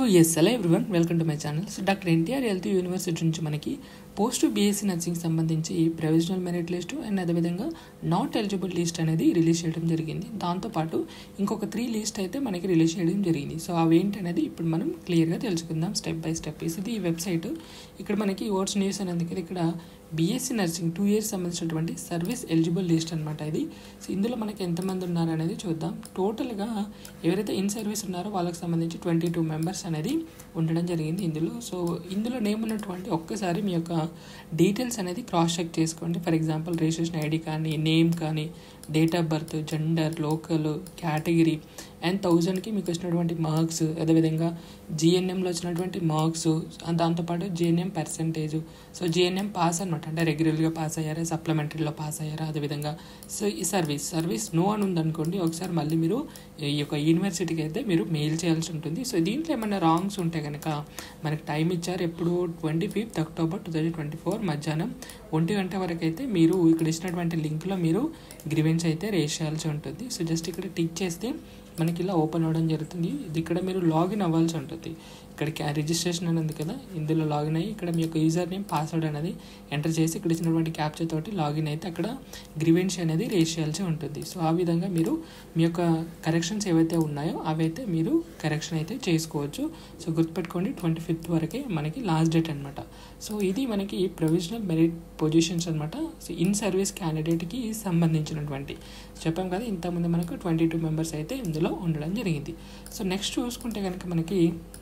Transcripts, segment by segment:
yes hello everyone welcome to my channel so doctor NTR health university నుంచి మనకి post BSc nursing సంబంధించి provisional merit list and అదేవిధంగా not eligible list అనేది release చేయడం జరిగింది దాంతోపాటు ఇంకొక త్రీ లిస్ట్ అయితే మనకి రిలీజ్ చేయడం జరిగింది సో అవి ఏంటి అనేది ఇప్పుడు మనం క్లియర్గా తెలుసుకుందాం స్టెప్ బై స్టెప్ ఇది ఈ వెబ్సైట్ ఇక్కడ మనకి ఓట్స్ న్యూస్ అనేది కదా ఇక్కడ బీఎస్సీ నర్సింగ్ టూ ఇయర్స్ సంబంధించినటువంటి సర్వీస్ ఎలిజిబుల్ లిస్ట్ అనమాట ఇది సో ఇందులో మనకి ఎంతమంది ఉన్నారు అనేది చూద్దాం టోటల్గా ఎవరైతే ఇన్ సర్వీస్ ఉన్నారో వాళ్ళకి సంబంధించి ట్వంటీ టూ మెంబర్స్ అనేది ఉండడం జరిగింది ఇందులో సో ఇందులో నేమ్ ఉన్నటువంటి ఒక్కసారి మీ యొక్క డీటెయిల్స్ అనేది క్రాస్ చెక్ చేసుకోండి ఫర్ ఎగ్జాంపుల్ రిజిస్ట్రేషన్ ఐడి కానీ నేమ్ కానీ date of birth gender local category and థౌజండ్కి మీకు వచ్చినటువంటి మార్క్స్ అదేవిధంగా జిఎన్ఎంలో వచ్చినటువంటి మార్క్స్ దాంతోపాటు GNM percentage so GNM pass అనమాట అంటే రెగ్యులర్గా పాస్ అయ్యారా సప్లిమెంటరీలో పాస్ అయ్యారా అదేవిధంగా సో ఈ సర్వీస్ సర్వీస్ నో అని ఉందనుకోండి ఒకసారి మళ్ళీ మీరు ఈ యొక్క యూనివర్సిటీకి అయితే మీరు మెయిల్ చేయాల్సి ఉంటుంది సో దీంట్లో ఏమైనా రాంగ్స్ ఉంటే కనుక మనకి టైం ఇచ్చారు ఎప్పుడు twenty fifth October two thousand twenty four మధ్యాహ్నం ఒంటి గంట వరకు అయితే మీరు ఇక్కడ ఇచ్చినటువంటి లింక్లో మీరు గ్రివెన్స్ అయితే రేస్ చేయాల్సి ఉంటుంది సో జస్ట్ ఇక్కడ టిక్ చేస్తే మనకి ఇలా ఓపెన్ అవ్వడం జరుగుతుంది ఇది ఇక్కడ మీరు లాగిన్ అవ్వాల్సి ఉంటుంది ఇక్కడికి రిజిస్ట్రేషన్ అని ఉంది కదా ఇందులో లాగిన్ అయ్యి ఇక్కడ మీ యొక్క యూజర్ నేమ్ పాస్వర్డ్ అనేది ఎంటర్ చేసి ఇక్కడ ఇచ్చినటువంటి క్యాప్చర్ తోటి లాగిన్ అయితే అక్కడ గ్రివెన్స్ అనేది రేస్ చేయాల్సి ఉంటుంది సో ఆ విధంగా మీరు మీ యొక్క కరెక్షన్స్ ఏవైతే ఉన్నాయో అవైతే మీరు కరెక్షన్ అయితే చేసుకోవచ్చు సో గుర్తుపెట్టుకోండి ట్వంటీ ఫిఫ్త్ వరకే మనకి లాస్ట్ డేట్ అనమాట సో ఇది మనకి ప్రొవిజనల్ మెరిట్ పొజిషన్స్ అనమాట సో ఇన్ సర్వీస్ క్యాండిడేట్కి సంబంధించినటువంటి చెప్పాం కదా ఇంతకుముందు మనకు ట్వంటీ టూ మెంబర్స్ అయితే ఇందులో ఉండడం జరిగింది సో నెక్స్ట్ చూసుకుంటే కనుక మనకి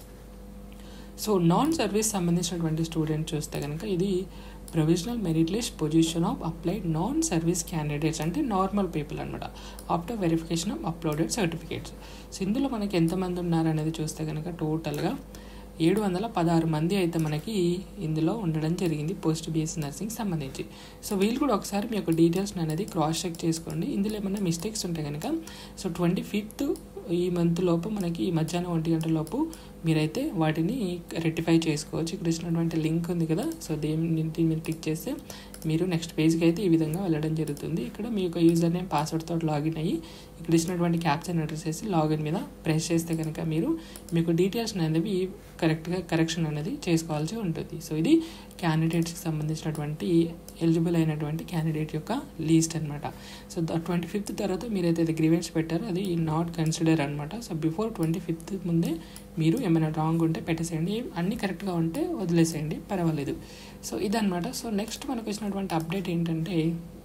సో నాన్ సర్వీస్ సంబంధించినటువంటి స్టూడెంట్ చూస్తే కనుక ఇది provisional merit list position of applied non service candidates అంటే నార్మల్ పీపుల్ అనమాట after verification of uploaded certificates so ఇందులో మనకి ఎంతమంది ఉన్నారనేది చూస్తే కనుక టోటల్గా ఏడు వందల పదహారు మంది అయితే మనకి ఇందులో ఉండడం జరిగింది పోస్ట్ బీఎస్సీ నర్సింగ్ సంబంధించి సో వీళ్ళు కూడా ఒకసారి మీ యొక్క డీటెయిల్స్ అనేది క్రాస్ చెక్ చేసుకోండి ఇందులో ఏమైనా మిస్టేక్స్ ఉంటే కనుక సో ట్వంటీ ఫిఫ్త్ ఈ మంత్ లోపు మనకి ఈ మధ్యాహ్నం ఒంటి గంట లోపు మీరైతే వాటిని రెక్టిఫై చేసుకోవచ్చు ఇక్కడ ఇచ్చినటువంటి లింక్ ఉంది కదా సో దీని దీని మీద క్లిక్ చేస్తే మీరు నెక్స్ట్ పేజ్కి అయితే ఈ విధంగా వెళ్ళడం జరుగుతుంది ఇక్కడ మీ యొక్క యూజర్ నేమ్ పాస్వర్డ్ తోటి లాగిన్ అయ్యి ఇక్కడ ఇచ్చినటువంటి క్యాప్చర్ ఎంటర్ చేసి లాగిన్ మీద ప్రెస్ చేస్తే కనుక మీరు మీకు డీటెయిల్స్ అనేవి కరెక్ట్గా కరెక్షన్ అనేది చేసుకోవాల్సి ఉంటుంది సో ఇది క్యాండిడేట్స్కి సంబంధించినటువంటి ఎలిజిబుల్ అయినటువంటి క్యాండిడేట్ యొక్క లీస్ట్ అనమాట సో ట్వంటీ ఫిఫ్త్ తర్వాత మీరైతే గ్రీవెన్స్ పెట్టారో అది నాట్ కన్సిడర్ అనమాట సో బిఫోర్ ట్వంటీ ఫిఫ్త్ ముందే మీరు ఏమైనా రాంగ్ ఉంటే పెట్టేసేయండి అన్నీ కరెక్ట్గా ఉంటే వదిలేసేయండి పర్వాలేదు సో ఇదనమాట సో నెక్స్ట్ మనకు వచ్చినటువంటి అప్డేట్ ఏంటంటే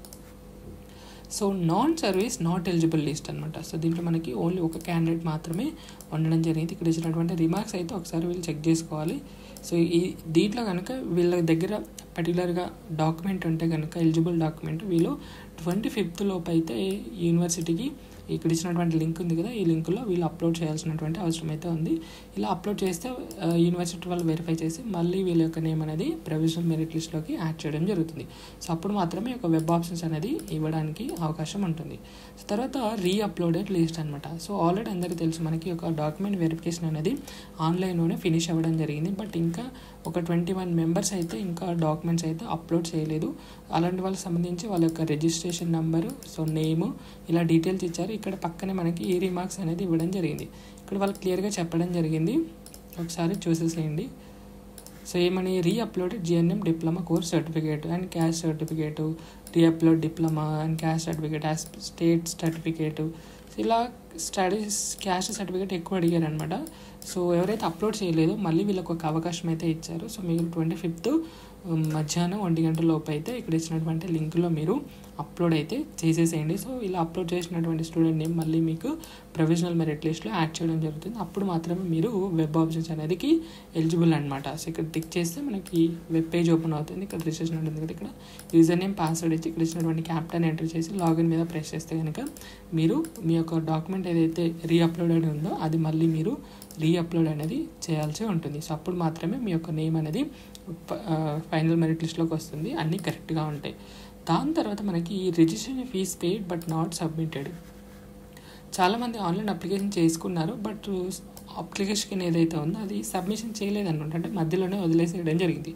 so non service not eligible list అనమాట సో దీంట్లో మనకి ఓన్లీ ఒక క్యాండిడేట్ మాత్రమే ఉండడం జరిగింది ఇక్కడ ఇచ్చినటువంటి రిమార్క్స్ అయితే ఒకసారి వీళ్ళు చెక్ చేసుకోవాలి సో ఈ దీంట్లో కనుక వీళ్ళ దగ్గర పర్టికులర్గా డాక్యుమెంట్ ఉంటే కనుక ఎలిజిబుల్ డాక్యుమెంట్ వీళ్ళు ట్వంటీ ఫిఫ్త్ లోపు అయితే యూనివర్సిటీకి ఇక్కడ ఇచ్చినటువంటి లింక్ ఉంది కదా ఈ లింక్లో వీళ్ళు అప్లోడ్ చేయాల్సినటువంటి అవసరం అయితే ఉంది ఇలా అప్లోడ్ చేస్తే యూనివర్సిటీ వాళ్ళు వెరిఫై చేసి మళ్ళీ వీళ్ళ యొక్క నేమ్ అనేది ప్రొవిజనల్ మెరిట్ లిస్ట్లోకి యాడ్ చేయడం జరుగుతుంది సో అప్పుడు మాత్రమే ఒక వెబ్ ఆప్షన్స్ అనేది ఇవ్వడానికి అవకాశం ఉంటుంది సో తర్వాత రీ అప్లోడెడ్ లిస్ట్ అనమాట సో ఆల్రెడీ అందరికీ తెలుసు మనకి ఒక డాక్యుమెంట్ వెరిఫికేషన్ అనేది ఆన్లైన్లోనే ఫినిష్ అవ్వడం జరిగింది బట్ ఇంకా ఒక ట్వంటీ వన్ మెంబర్స్ అయితే ఇంకా డాక్యుమెంట్స్ అయితే అప్లోడ్ చేయలేదు అలాంటి వాళ్ళకి సంబంధించి వాళ్ళ యొక్క రిజిస్ట్రేషన్ నెంబరు సో నేము ఇలా డీటెయిల్స్ ఇచ్చారు ఇక్కడ పక్కనే మనకి ఈ రిమార్క్స్ అనేది ఇవ్వడం జరిగింది ఇక్కడ వాళ్ళు క్లియర్గా చెప్పడం జరిగింది ఒకసారి చూసేసేయండి సో ఏమని re uploaded GNM diploma course certificate and caste certificate re upload diploma and caste certificate as state certificate ఇలా స్టడీస్ క్యాష్ సర్టిఫికేట్ ఎక్కువ అడిగారు అనమాట సో ఎవరైతే అప్లోడ్ చేయలేదో మళ్ళీ వీళ్ళకి ఒక అవకాశం అయితే ఇచ్చారు సో మీరు ట్వంటీ ఫిఫ్త్ మధ్యాహ్నం ఒంటి గంట లోపు అయితే ఇక్కడ ఇచ్చినటువంటి లింక్లో మీరు అప్లోడ్ అయితే చేసేసేయండి సో ఇలా అప్లోడ్ చేసినటువంటి స్టూడెంట్ నేమ్ మళ్ళీ మీకు ప్రొవిజనల్ మెరిట్ లిస్ట్లో యాడ్ చేయడం జరుగుతుంది అప్పుడు మాత్రమే మీరు వెబ్ ఆప్షన్స్ అనేదికి ఎలిజిబుల్ అనమాట సో ఇక్కడ టిక్ చేస్తే మనకి వెబ్ పేజ్ ఓపెన్ అవుతుంది ఇక్కడ రిజిస్ట్రేషన్ ఉంటుంది కదా ఇక్కడ యూజర్ నేమ్ పాస్వర్డ్ ఇచ్చి ఇక్కడ ఇచ్చినటువంటి క్యాప్టన్ ఎంటర్ చేసి లాగిన్ మీద ప్రెస్ చేస్తే కనుక మీరు మీ యొక్క డాక్యుమెంట్ ఏదైతే రీ అప్లోడెడ్ ఉందో అది మళ్ళీ మీరు రీ అప్లోడ్ అనేది చేయాల్సి ఉంటుంది సో అప్పుడు మాత్రమే మీ యొక్క నేమ్ అనేది ఫైనల్ మెరిట్ లిస్ట్లోకి వస్తుంది అన్నీ కరెక్ట్గా ఉంటాయి దాని తర్వాత మనకి registration fee paid but not submitted చాలామంది ఆన్లైన్ అప్లికేషన్ చేసుకున్నారు బట్ అప్లికేషన్ ఏదైతే ఉందో అది సబ్మిషన్ చేయలేదన్నమాట అంటే మధ్యలోనే వదిలేసేయడం జరిగింది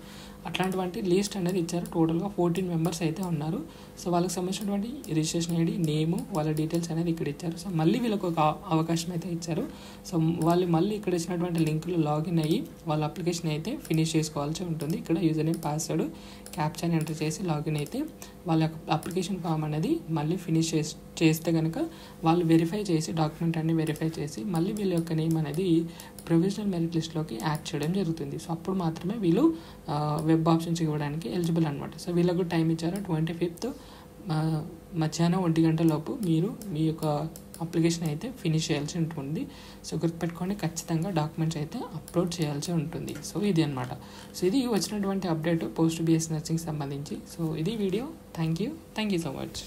అట్లాంటివంటి లిస్ట్ అనేది ఇచ్చారు టోటల్గా ఫోర్టీన్ మెంబర్స్ అయితే ఉన్నారు సో వాళ్ళకి సంబంధించినటువంటి రిజిస్ట్రేషన్ ఐడి నేము వాళ్ళ డీటెయిల్స్ అనేది ఇక్కడ ఇచ్చారు సో మళ్ళీ వీళ్ళకి ఒక అవకాశం అయితే ఇచ్చారు సో వాళ్ళు మళ్ళీ ఇక్కడ ఇచ్చినటువంటి లింకులు లాగిన్ అయ్యి వాళ్ళ అప్లికేషన్ అయితే ఫినిష్ చేసుకోవాల్సి ఉంటుంది ఇక్కడ user name password captcha enter చేసి లాగిన్ అయితే వాళ్ళ యొక్క అప్లికేషన్ ఫామ్ అనేది మళ్ళీ ఫినిష్ చేసి చేస్తే కనుక వాళ్ళు వెరిఫై చేసి డాక్యుమెంట్ అన్ని వెరిఫై చేసి మళ్ళీ వీళ్ళ యొక్క నేమ్ అనేది ప్రొవిజనల్ మెరిట్ లిస్ట్లోకి యాడ్ చేయడం జరుగుతుంది సో అప్పుడు మాత్రమే వీళ్ళు వెబ్ ఆప్షన్స్ ఇవ్వడానికి ఎలిజిబుల్ అనమాట సో వీళ్ళకు టైం ఇచ్చారు ట్వంటీ ఫిఫ్త్ మధ్యాహ్నం ఒంటి గంట లోపు మీరు మీ యొక్క అప్లికేషన్ అయితే ఫినిష్ చేయాల్సి ఉంటుంది సో గుర్తుపెట్టుకోండి ఖచ్చితంగా డాక్యుమెంట్స్ అయితే అప్లోడ్ చేయాల్సి ఉంటుంది సో ఇది అనమాట సో ఇది వచ్చినటువంటి అప్డేట్ పోస్ట్ బిఎస్ నర్సింగ్ సంబంధించి సో ఇది video thank you thank you so much